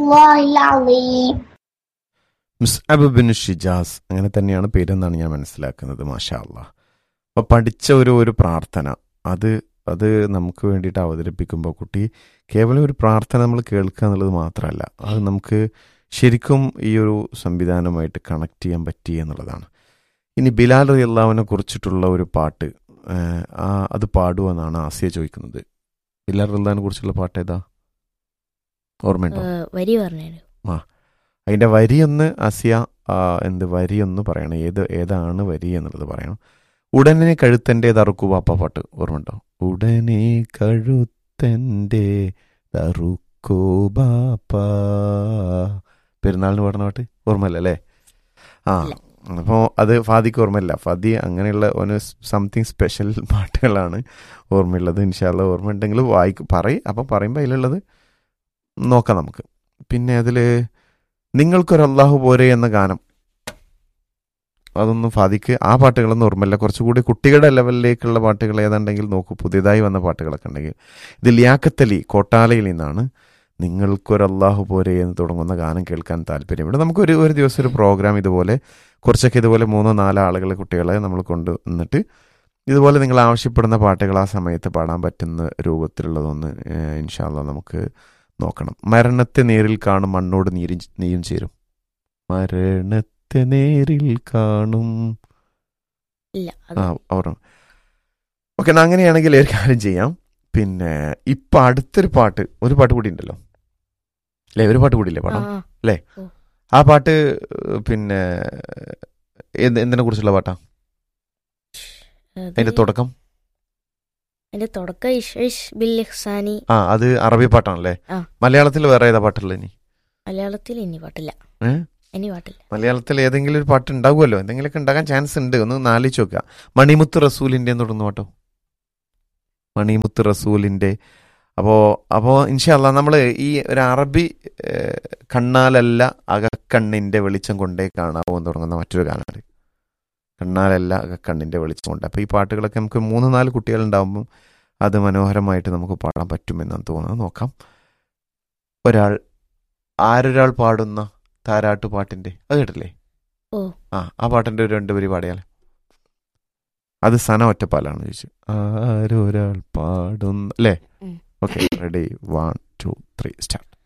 الله العظيم Musab bin Shijas അങ്ങനെ തന്നെയാണ് പേരെന്നാണ് ഞാൻ മനസ്സിലാക്കുന്നത് മാഷാ അല്ലാ അപ്പോൾ പഠിച്ച ഒരു ഒരു പ്രാർത്ഥന അത് അത് നമുക്ക് വേണ്ടിയിട്ട് അവതരിപ്പിക്കുമ്പോൾ കുട്ടി കേവലം ഒരു പ്രാർത്ഥന നമ്മൾ കേൾക്കുക എന്നുള്ളത് മാത്രമല്ല അത് നമുക്ക് ശരിക്കും ഈ ഒരു സംവിധാനവുമായിട്ട് കണക്ട് ചെയ്യാൻ പറ്റി എന്നുള്ളതാണ് ഇനി ബിലാൽ റളിയല്ലാഹുവിനെ കുറിച്ചിട്ടുള്ള ഒരു പാട്ട് ഏഹ്, ആ അത് പാടുമെന്നാണ് ആസിയ ചോദിക്കുന്നത് ബിലാൽ റല്ലാവിനെ കുറിച്ചുള്ള പാട്ട് ഏതാ ഓർമ്മയുണ്ടോ ഏ, വരി പറഞ്ഞു അതിന്റെ വരിയൊന്ന് അസിയ ആ, എന്ത് വരിയൊന്ന് പറയണം ഏത് ഏതാണ് വരി എന്നുള്ളത് പറയണം ഉടനെ കഴുത്തൻ്റെ തറുക്കു പാപ്പ പാട്ട് ഓർമ്മയുണ്ടോ ഉടനെ കഴുത്തൻ്റെ തറുക്കു ബാപ്പ പെരുന്നാളിന് പാടുന്ന പാട്ട് ഓർമ്മയില്ല അല്ലേ ആ ഇല്ല. അപ്പോൾ അത് ഫാദിക്ക് ഓർമ്മയില്ല ഫാദി അങ്ങനെയുള്ള ഒരു സംതിങ് സ്പെഷ്യൽ പാട്ടുകളാണ് ഓർമ്മയുള്ളത് ഇൻഷാല്ല ഓർമ്മ ഉണ്ടെങ്കിൽ വായിക്കും പറയും അപ്പം പറയുമ്പോൾ അതിലുള്ളത് നോക്കാം നമുക്ക് പിന്നെ അതിൽ നിങ്ങൾക്കൊരു അള്ളാഹു പോരെ എന്ന ഗാനം അതൊന്നും ഫാദിക്ക് ആ പാട്ടുകളൊന്നും ഓർമ്മയില്ല കുറച്ചുകൂടി കുട്ടികളുടെ ലെവലിലേക്കുള്ള പാട്ടുകൾ ഏതാണ്ടെങ്കിൽ നോക്കൂ പുതിയതായി വന്ന പാട്ടുകളൊക്കെ ഉണ്ടെങ്കിൽ ഇത് ലിയാക്കത്തലി കോട്ടാലയിൽ നിന്നാണ് നിങ്ങൾക്കൊരു അള്ളാഹു പോരെ എന്ന് തുടങ്ങുന്ന ഗാനം കേൾക്കാൻ താല്പര്യം ഇവിടെ നമുക്ക് ഒരു ഒരു ദിവസം ഒരു പ്രോഗ്രാം ഇതുപോലെ കുറച്ചൊക്കെ ഇതുപോലെ മൂന്നോ നാലോ ആളുകളെ കുട്ടികളെ നമ്മൾ കൊണ്ട് വന്നിട്ട് ഇതുപോലെ നിങ്ങൾ ആവശ്യപ്പെടുന്ന പാട്ടുകൾ ആ സമയത്ത് പാടാൻ പറ്റുന്ന രൂപത്തിലുള്ളതൊന്ന് ഏഹ്, ഇൻഷാല്ല നമുക്ക് നോക്കണം മരണത്തെ നേരിൽ കാണും മണ്ണോട് നീരും നീയും ചേരും മരണത്തെ നേരിൽ കാണും ഇല്ല അത് ആ ഓർമ്മ ഓക്കെ എന്നാ അങ്ങനെയാണെങ്കിൽ ഒരു കാര്യം ചെയ്യാം പിന്നെ ഇപ്പൊ അടുത്തൊരു പാട്ട് ഒരു പാട്ട് കൂടി ഉണ്ടല്ലോ അല്ലേ ഒരു പാട്ട് കൂടി ഇല്ലേ ആ, പാടാം ആ. ആ പാട്ട് ഏഹ്, പിന്നെ എന്ത് എന്തിനെ കുറിച്ചുള്ള പാട്ടാ അത് അതിന്റെ തുടക്കം അതിന്റെ തുടക്കം ഇഷ് ഇഷ് ബിൽ ഇഹ്സാനി ആ അത് അറബി പാട്ടാണല്ലേ ആ. മലയാളത്തിൽ വേറെ ഏതാ പാട്ടുള്ളത് ഇനി മലയാളത്തിൽ ഇനി പാട്ടില്ല ഏ? ഇനി പാട്ടില്ല മലയാളത്തിൽ ഏതെങ്കിലും ഒരു പാട്ട് ഉണ്ടാവുമല്ലോ എന്തെങ്കിലുമൊക്കെ ഉണ്ടാകാൻ ചാൻസ് ഉണ്ട് ഒന്ന് നാലിച്ച് നോക്കുക മണിമുത്ത് റസൂലിന്റെ എന്ന് തുടങ്ങുന്ന പാട്ടോ മണിമുത്ത് റസൂലിന്റെ അപ്പോ അപ്പോ ഇൻഷാല്ല നമ്മൾ ഈ ഒരു അറബി ഏഹ്, കണ്ണാലല്ല അകക്കണ്ണിന്റെ വെളിച്ചം കൊണ്ടേ കാണാവോ എന്ന് തുടങ്ങുന്ന മറ്റൊരു ഗാനമുണ്ട് കണ്ണാലല്ല അകക്കണ്ണിന്റെ വെളിച്ചം കൊണ്ട് അപ്പൊ ഈ പാട്ടുകളൊക്കെ നമുക്ക് മൂന്ന് നാല് കുട്ടികൾ ഉണ്ടാകുമ്പോൾ അത് മനോഹരമായിട്ട് നമുക്ക് പാടാൻ പറ്റുമെന്നാണ് തോന്നുന്നത് നോക്കാം ഒരാൾ ആരൊരാൾ പാടുന്ന താരാട്ട് പാട്ടിന്റെ അത് കേട്ടില്ലേ ഓ. ആ ആ പാട്ടിന്റെ ഒരു രണ്ട് വരി പാടിയാൽ അത് സന ഒറ്റപ്പാലാണ് ചോദിച്ചു ആരൊരാൾ പാടുന്ന അല്ലേ ഉം. Okay ready one two three start